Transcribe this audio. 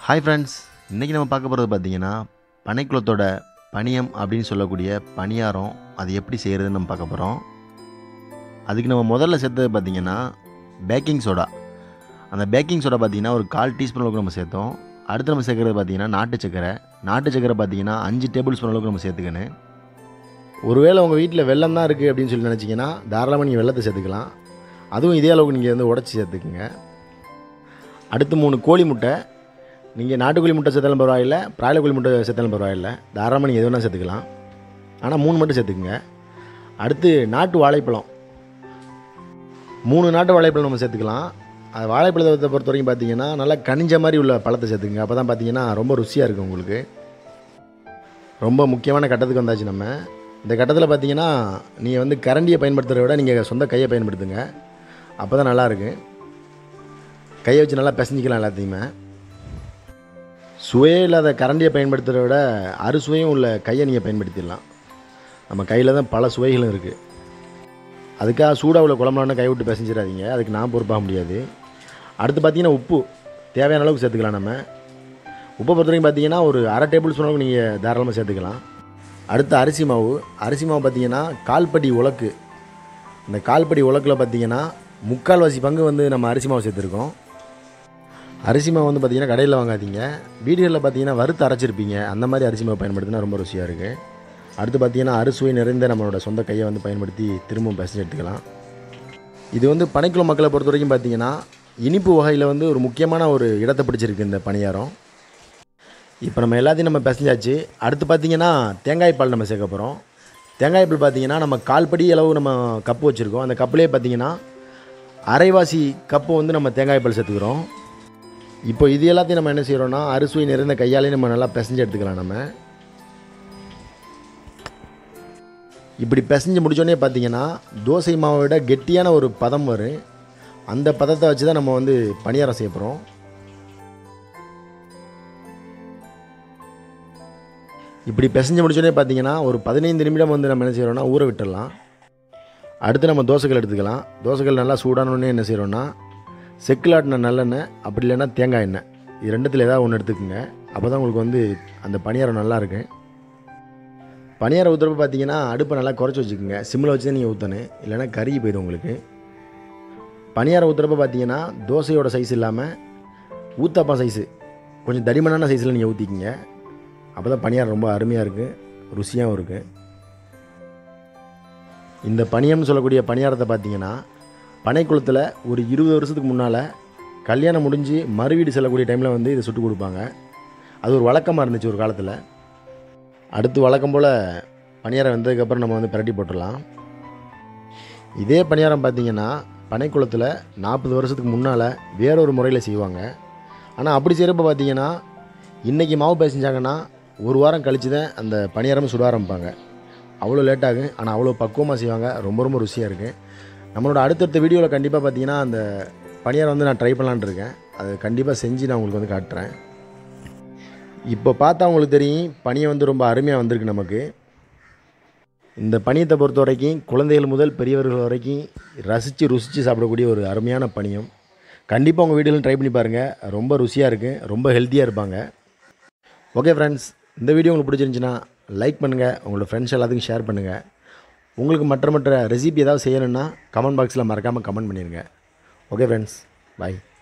hi friends இன்றைக்கி நம்ம பார்க்க போகிறது பார்த்தீங்கன்னா பனைக்குளத்தோட பணியம் அப்படின்னு சொல்லக்கூடிய பணியாரம் அது எப்படி செய்கிறதுன்னு நம்ம பார்க்க போகிறோம் அதுக்கு நம்ம முதல்ல சேர்த்தது பார்த்தீங்கன்னா பேக்கிங் சோடா அந்த பேக்கிங் சோடா பார்த்தீங்கன்னா ஒரு கால் டீஸ்பூன் அளவுக்கு நம்ம சேர்த்தோம் அடுத்து நம்ம சேர்க்குறது பார்த்தீங்கன்னா நாட்டு சக்கரை நாட்டு சக்கரை பார்த்தீங்கன்னா அஞ்சு டேபிள் ஸ்பூன் அளவுக்கு நம்ம சேர்த்துக்கணும் ஒருவேளை உங்கள் வீட்டில் வெள்ளம் தான் இருக்குது அப்படின்னு சொல்லி நினச்சிங்கன்னா தாராளமாக நீங்கள் வெள்ளத்தை சேர்த்துக்கலாம் அதுவும் இதே அளவுக்கு நீங்கள் வந்து உடச்சி சேர்த்துக்குங்க அடுத்து மூணு கோழி முட்டை நீங்கள் நாட்டுக்கோழி முட்டை சேர்த்தாலும் பரவாயில்ல பிராய்லர் கோழி முட்டை சேர்த்தாலும் பரவாயில்ல தாராளமாக நீங்கள் எது வேணால் சேர்த்துக்கலாம் ஆனால் மூணு மட்டும் சேர்த்துக்குங்க அடுத்து நாட்டு வாழைப்பழம் மூணு நாட்டு வாழைப்பழம் நம்ம சேர்த்துக்கலாம் அது வாழைப்பழத்தை பொறுத்த வரைக்கும் பார்த்தீங்கன்னா நல்லா கனிஞ்ச மாதிரி உள்ள பழத்தை சேர்த்துக்குங்க அப்போ தான் பார்த்தீங்கன்னா ரொம்ப ருசியாக இருக்கும் உங்களுக்கு ரொம்ப முக்கியமான கட்டத்துக்கு வந்தாச்சு நம்ம இந்த கட்டத்தில் பார்த்தீங்கன்னா நீங்கள் வந்து கரண்டியை பயன்படுத்துகிறத விட நீங்கள் சொந்த கையை பயன்படுத்துங்க அப்போ தான் நல்லாயிருக்கு கையை வச்சு நல்லா பிசைஞ்சிக்கலாம் எல்லாத்தையுமே சுவையே இல்லாத கரண்டியை பயன்படுத்துகிறத விட அறுசுவையும் உள்ள கையை நீங்கள் பயன்படுத்திடலாம் நம்ம கையில் தான் பல சுவைகளும் இருக்குது அதுக்காக சூடாக உள்ள குழம்புலான்னு கை விட்டு பிசைஞ்சிடாதீங்க அதுக்கு நான் பொறுப்பாக முடியாது அடுத்து பார்த்தீங்கன்னா உப்பு தேவையான அளவுக்கு சேர்த்துக்கலாம் நம்ம உப்பை பொறுத்த வரைக்கும் பார்த்தீங்கன்னா ஒரு அரை டேபிள் ஸ்பூன் அளவுக்கு நீங்கள் தாராளமாக சேர்த்துக்கலாம் அடுத்து அரிசி மாவு அரிசி மாவு பார்த்தீங்கன்னா கால்படி உலக்கு இந்த கால்படி உலக்கில் பார்த்தீங்கன்னா முக்கால்வாசி பங்கு வந்து நம்ம அரிசி மாவு சேர்த்துருக்கோம் அரிசி மாவு வந்து பார்த்தீங்கன்னா கடையில் வாங்காதீங்க வீடுகளில் பார்த்தீங்கன்னா வறுத்து அரைச்சிருப்பீங்க அந்த மாதிரி அரிசி மாவு பயன்படுத்தினா ரொம்ப ருசியாக இருக்குது அடுத்து பார்த்தீங்கன்னா அறுசுவை நிறைந்த நம்மளோட சொந்த கையை வந்து பயன்படுத்தி திரும்பவும் பிசைஞ்சு எடுத்துக்கலாம் இது வந்து பனைக்குளம் மக்களை பொறுத்த வரைக்கும் பார்த்தீங்கன்னா இனிப்பு வகையில் வந்து ஒரு முக்கியமான ஒரு இடத்தை பிடிச்சிருக்கு இந்த பணியாரம் இப்போ நம்ம எல்லாத்தையும் நம்ம பிசைஞ்சாச்சு அடுத்து பார்த்தீங்கன்னா தேங்காய் பால் நம்ம சேர்க்க போகிறோம் தேங்காய் பால் பார்த்தீங்கன்னா நம்ம கால்படி அளவு நம்ம கப்பு வச்சுருக்கோம் அந்த கப்புலேயே பார்த்தீங்கன்னா அரைவாசி கப்பு வந்து நம்ம தேங்காய் பால் சேர்த்துக்கிறோம் இப்போ இது எல்லாத்தையும் நம்ம என்ன செய்கிறோம்னா அரிசுவை நிறைந்த கையாலே நம்ம நல்லா பிசைஞ்சு எடுத்துக்கலாம் நம்ம இப்படி பிசைஞ்சு முடிச்சோடனே பார்த்தீங்கன்னா தோசை மாவை விட கெட்டியான ஒரு பதம் வரும் அந்த பதத்தை வச்சு தான் நம்ம வந்து பணியாரம் செய்ய போகிறோம் இப்படி பிசைஞ்சு முடிச்சோடனே பார்த்தீங்கன்னா ஒரு பதினைந்து நிமிடம் வந்து நம்ம என்ன செய்கிறோம்னா ஊற விட்டுடலாம் அடுத்து நம்ம தோசைகள் எடுத்துக்கலாம் தோசைகள் நல்லா சூடானோடனே என்ன செய்கிறோம்னா செக்கில் ஆட்டின நல்லெண்ணெய் அப்படி இல்லைன்னா தேங்காய் எண்ணெய் இது ரெண்டுத்தில் ஏதாவது ஒன்று எடுத்துக்கோங்க அப்போ தான் உங்களுக்கு வந்து அந்த பணியாரம் நல்லா இருக்கும் பணியாரம் ஊற்றுறப்ப பார்த்தீங்கன்னா அடுப்பை நல்லா குறைச்சி வச்சுக்கோங்க சிம்மில் வச்சு தான் நீங்கள் ஊற்றணும் இல்லைன்னா கருகி போயிடும் உங்களுக்கு பணியாரம் ஊற்றுறப்ப பார்த்தீங்கன்னா தோசையோட சைஸ் இல்லாமல் ஊத்தப்பா சைஸு கொஞ்சம் தடிமனான சைஸில் நீங்கள் ஊற்றிக்கிங்க அப்போ தான் பணியாரம் ரொம்ப அருமையாக இருக்குது ருசியாகவும் இருக்குது இந்த பணியம்னு சொல்லக்கூடிய பணியாரத்தை பார்த்தீங்கன்னா பனைக்குளத்தில் ஒரு இருபது வருஷத்துக்கு முன்னால் கல்யாணம் முடிஞ்சு மறுவீடு செல்லக்கூடிய டைமில் வந்து இதை சுட்டு கொடுப்பாங்க அது ஒரு வழக்கமாக இருந்துச்சு ஒரு காலத்தில் அடுத்து வழக்கம் போல் பணியாரம் வெந்ததுக்கப்புறம் நம்ம வந்து பிரட்டி போட்டுடலாம் இதே பணியாரம் பார்த்தீங்கன்னா பனைக்குளத்தில் நாற்பது வருஷத்துக்கு முன்னால் வேறொரு முறையில் செய்வாங்க ஆனால் அப்படி செய்கிறப்ப பார்த்தீங்கன்னா இன்றைக்கி மாவு பேசிஞ்சாங்கன்னா ஒரு வாரம் கழித்து தான் அந்த பணியாரம் சுட ஆரம்பிப்பாங்க அவ்வளோ லேட் ஆகும் ஆனால் அவ்வளோ பக்குவமாக செய்வாங்க ரொம்ப ரொம்ப ருசியாக இருக்குது நம்மளோட அடுத்தடுத்த வீடியோவில் கண்டிப்பாக பார்த்தீங்கன்னா அந்த பணியாரம் வந்து நான் ட்ரை பண்ணலான்னு இருக்கேன் அது கண்டிப்பாக செஞ்சு நான் உங்களுக்கு வந்து காட்டுறேன் இப்போ பார்த்தா உங்களுக்கு தெரியும் பனியை வந்து ரொம்ப அருமையாக வந்திருக்கு நமக்கு இந்த பனியத்தை பொறுத்த வரைக்கும் குழந்தைகள் முதல் பெரியவர்கள் வரைக்கும் ரசித்து ருசித்து சாப்பிடக்கூடிய ஒரு அருமையான பனியம் கண்டிப்பாக உங்கள் வீடுகளும் ட்ரை பண்ணி பாருங்கள் ரொம்ப ருசியாக இருக்குது ரொம்ப ஹெல்த்தியாக இருப்பாங்க ஓகே ஃப்ரெண்ட்ஸ் இந்த வீடியோ உங்களுக்கு பிடிச்சிருந்துச்சின்னா லைக் பண்ணுங்கள் உங்களோட ஃப்ரெண்ட்ஸ் எல்லாத்துக்கும் ஷேர் பண்ணுங்கள் உங்களுக்கு மற்ற மற்ற ரெசிபி ஏதாவது செய்யணுன்னா கமெண்ட் பாக்ஸில் மறக்காமல் கமெண்ட் பண்ணிடுங்க ஓகே ஃப்ரெண்ட்ஸ் பாய்